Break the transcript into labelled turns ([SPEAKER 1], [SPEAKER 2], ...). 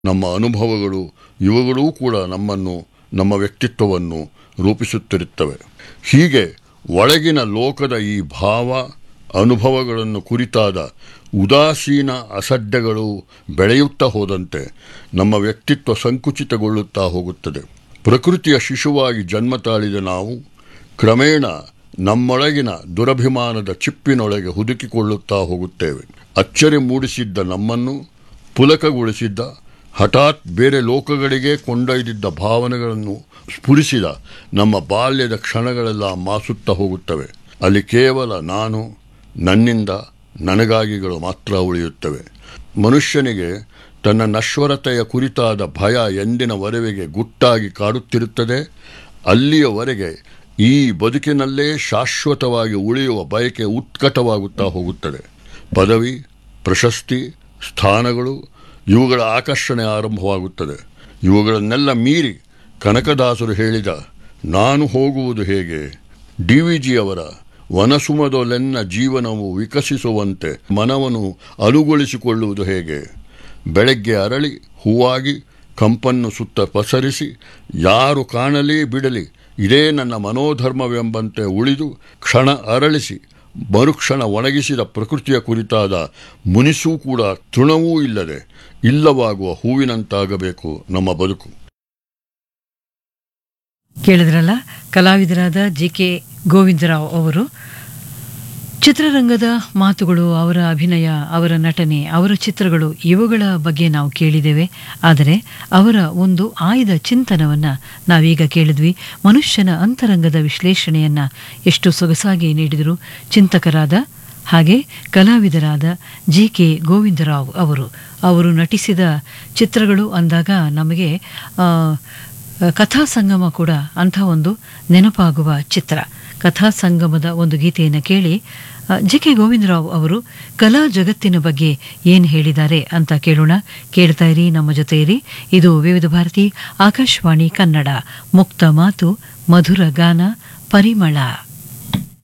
[SPEAKER 1] ನಮ್ಮ ಅನುಭವಗಳು ಇವುಗಳೂ ಕೂಡ ನಮ್ಮನ್ನು ನಮ್ಮ ವ್ಯಕ್ತಿತ್ವವನ್ನು ರೂಪಿಸುತ್ತಿರುತ್ತವೆ ಹೀಗೆ ಒಳಗಿನ ಲೋಕದ ಈ ಭಾವ ಅನುಭವಗಳನ್ನು ಕುರಿತಾದ ಉದಾಸೀನ ಅಸಡ್ಡೆಗಳು ಬೆಳೆಯುತ್ತಾ ಹೋದಂತೆ ನಮ್ಮ ವ್ಯಕ್ತಿತ್ವ ಸಂಕುಚಿತಗೊಳ್ಳುತ್ತಾ ಹೋಗುತ್ತದೆ ಪ್ರಕೃತಿಯ ಶಿಶುವಾಗಿ ಜನ್ಮ ತಾಳಿದ ನಾವು ಕ್ರಮೇಣ ನಮ್ಮೊಳಗಿನ ದುರಭಿಮಾನದ ಚಿಪ್ಪಿನೊಳಗೆ ಹುದುಕಿಕೊಳ್ಳುತ್ತಾ ಹೋಗುತ್ತೇವೆ ಅಚ್ಚರಿ ಮೂಡಿಸಿದ್ದ ನಮ್ಮನ್ನು ಪುಲಕಗೊಳಿಸಿದ್ದ ಹಠಾತ್ ಬೇರೆ ಲೋಕಗಳಿಗೆ ಕೊಂಡೊಯ್ದಿದ್ದ ಭಾವನೆಗಳನ್ನು ಸ್ಫುರಿಸಿದ ನಮ್ಮ ಬಾಲ್ಯದ ಕ್ಷಣಗಳೆಲ್ಲ ಮಾಸುತ್ತಾ ಹೋಗುತ್ತವೆ ಅಲ್ಲಿ ಕೇವಲ ನಾನು ನನ್ನಿಂದ ನನಗಾಗಿಗಳು ಮಾತ್ರ ಉಳಿಯುತ್ತವೆ ಮನುಷ್ಯನಿಗೆ ತನ್ನ ನಶ್ವರತೆಯ ಕುರಿತಾದ ಭಯ ಎಂದಿನವರೆಗೆ ಗುಟ್ಟಾಗಿ ಕಾಡುತ್ತಿರುತ್ತದೆ ಅಲ್ಲಿಯವರೆಗೆ ಈ ಬದುಕಿನಲ್ಲೇ ಶಾಶ್ವತವಾಗಿ ಉಳಿಯುವ ಬಯಕೆ ಉತ್ಕಟವಾಗುತ್ತಾ ಹೋಗುತ್ತದೆ ಪದವಿ ಪ್ರಶಸ್ತಿ ಸ್ಥಾನಗಳು ಇವುಗಳ ಆಕರ್ಷಣೆ ಆರಂಭವಾಗುತ್ತದೆ ಇವುಗಳನ್ನೆಲ್ಲ ಮೀರಿ ಕನಕದಾಸರು ಹೇಳಿದ ನಾನು ಹೋಗುವುದು ಹೇಗೆ ಡಿ ವಿ ಜಿಯವರ ವನಸುಮದೊಲೆನ್ನ ಜೀವನವು ವಿಕಸಿಸುವಂತೆ ಮನವನ್ನು ಅಲುಗೊಳಿಸಿಕೊಳ್ಳುವುದು ಹೇಗೆ ಬೆಳಗ್ಗೆ ಅರಳಿ ಹೂವಾಗಿ ಕಂಪನ್ನು ಸುತ್ತ ಪಸರಿಸಿ ಯಾರು ಕಾಣಲಿ ಬಿಡಲಿ ಇದೇ ನನ್ನ ಮನೋಧರ್ಮವೆಂಬಂತೆ ಉಳಿದು ಕ್ಷಣ ಅರಳಿಸಿ ಮರುಕ್ಷಣ ಒಣಗಿಸಿದ ಪ್ರಕೃತಿಯ ಕುರಿತಾದ ಮುನಿಸೂ ಕೂಡ ತೃಣವೂ ಇಲ್ಲದೆ ಇಲ್ಲವಾಗುವ ಹೂವಿನಂತಾಗಬೇಕು ನಮ್ಮ ಬದುಕು
[SPEAKER 2] ಕೇಳಿದ್ರಲ್ಲ ಕಲಾವಿದರಾದ ಜಿ ಕೆ ಗೋವಿಂದರಾವ್ ಅವರು ಚಿತ್ರರಂಗದ ಮಾತುಗಳು ಅವರ ಅಭಿನಯ ಅವರ ನಟನೆ ಅವರ ಚಿತ್ರಗಳು ಇವುಗಳ ಬಗ್ಗೆ ನಾವು ಕೇಳಿದ್ದೇವೆ ಆದರೆ ಅವರ ಒಂದು ಆಯ್ದ ಚಿಂತನವನ್ನು ನಾವೀಗ ಕೇಳಿದ್ವಿ ಮನುಷ್ಯನ ಅಂತರಂಗದ ವಿಶ್ಲೇಷಣೆಯನ್ನು ಎಷ್ಟು ಸೊಗಸಾಗಿ ನೀಡಿದರು ಚಿಂತಕರಾದ ಹಾಗೆ ಕಲಾವಿದರಾದ ಜಿ ಕೆ ಗೋವಿಂದರಾವ್ ಅವರು ಅವರು ನಟಿಸಿದ ಚಿತ್ರಗಳು ಅಂದಾಗ ನಮಗೆ ಆ, ಕಥಾ ಸಂಗಮ ಕೂಡ ಅಂಥ ಒಂದು ನೆನಪಾಗುವ ಚಿತ್ರ ಕಥಾ ಸಂಗಮದ ಒಂದು ಗೀತೆಯನ್ನು ಕೇಳಿ ಜಿ ಕೆ ಗೋವಿಂದರಾವ್ ಅವರು ಕಲಾ ಜಗತ್ತಿನ ಬಗ್ಗೆ ಏನು ಹೇಳಿದ್ದಾರೆ ಅಂತ ಕೇಳೋಣ ಕೇಳ್ತಾ ಇರಿ ನಮ್ಮ ಜೊತೆ ಇರಿ ಇದು ವಿವಿಧ ಭಾರತಿ ಆಕಾಶವಾಣಿ ಕನ್ನಡ ಮುಕ್ತ ಮಾತು ಮಧುರ ಗಾನ ಪರಿಮಳ